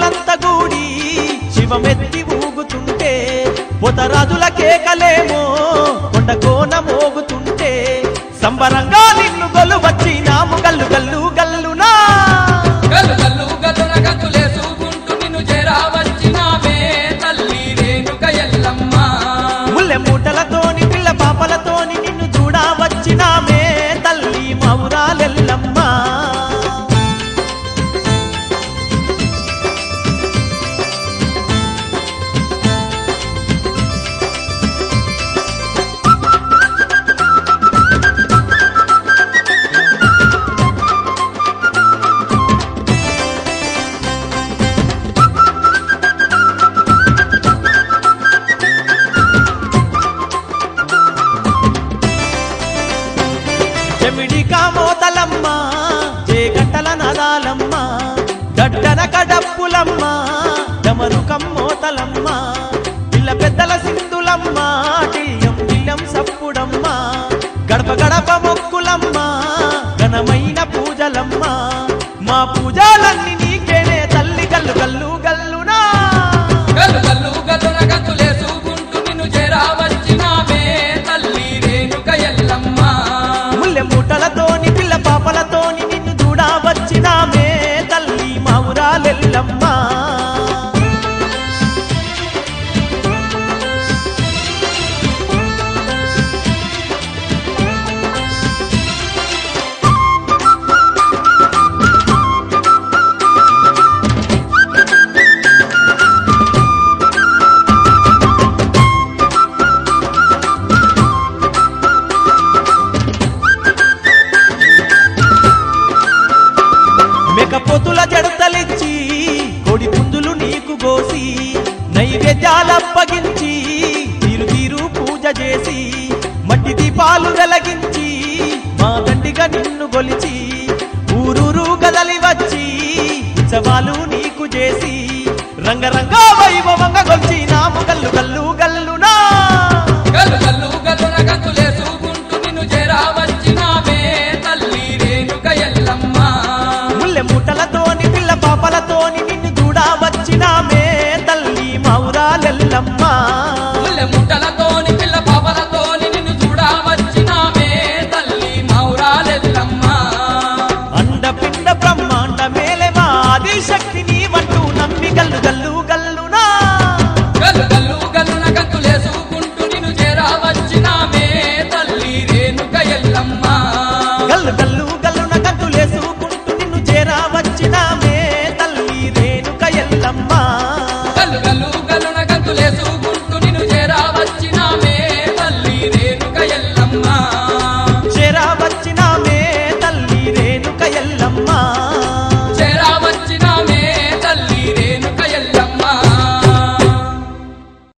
భక్తులంతా గూడి శివమెత్తి ఊగుతుంటే పొతరాజుల కేకలేమో కొండ కోన మోగుతుంటే సంబరంగా నిన్ను గొలు వచ్చి నాము గల్లు గల్లు గల్లునా గల్లు గల్లు గల్లున గంతులేసుకుంటూ నిన్ను చేరా వచ్చినామే తల్లి రేణుక ఎల్లమ్మ ముల్లె మూటలతోని పిల్ల పాపలతోని నిన్ను చూడా వచ్చినామే తల్లి మౌరాలెల్లమ్మ చెమిడి కామోతలమ్మ చేగట్టల నదాలమ్మ దడ్డన కడప్పులమ్మ డమరు కమ్మోతలమ్మ పిల్ల పెద్దల సింధులమ్మ టిల్లం టిల్లం సప్పుడమ్మ గడప గడప మొక్కులమ్మ ఘనమైన పూజలమ్మ మా పూజలన్నీ నీకేనే తల్లి గల్లు గల్లు గల్లునా గల్లు గల్లు గల్లున గంతులేసుకుంటూ నిన్ను చేరా వచ్చినామే తల్లి రేణుక ఎల్లమ్మ ముల్లె మూటలతోని పిల్ల పాపలతోని నిన్ను చూడా వచ్చినామే తల్లి మౌరాలెల్లమ్మ మెకపోతుల జడతలిచ్చి కొడి పుంజులు నీకు గోసి నైవేద్యాలప్పగించి తీరు తీరు పూజ చేసి మట్టి దీపాలు వెలగించి మా దండిగా నిన్ను గొలిచి ఊరూరు గదలి వచ్చి ఉత్సవాలు నీకు చేసి రంగరంగ వైభవంగా గొలిచి నాము గల్లు గల్లు గల్లునా గల్లు గల్లు గల్లున గంతులేసుకుంటూ నిన్ను చేరా వచ్చినామే తల్లి రేణుక ఎల్లమ్మ ముల్లె మూటలతోని పిల్ల పాపలతోని నిన్ను చూడా వచ్చినామే తల్లి మౌరాలెల్లమ్మ ముల్లె ముట్టలతోని పిల్ల పాపలతోని నిన్ను చూడా వచ్చినామే తల్లి మౌరాలెల్లమ్మ అండపిండ బ్రహ్మాండ మేలే మా ఆదిశక్తి నీవంటూ నమ్మి గల్లు గల్లు గల్లునా గల్లు గల్లు గల్లున గంతులేసుకుంటూ నిన్ను చేరా వచ్చినామే తల్లి రేణుక ఎల్లమ్మ గల్లు గల్లు గల్లున గంతులేసుకుంటూ నిన్ను చేరా వచ్చినామే తల్లి రేణుక ఎల్లమ్మ గల్లు గల్లు గల్లున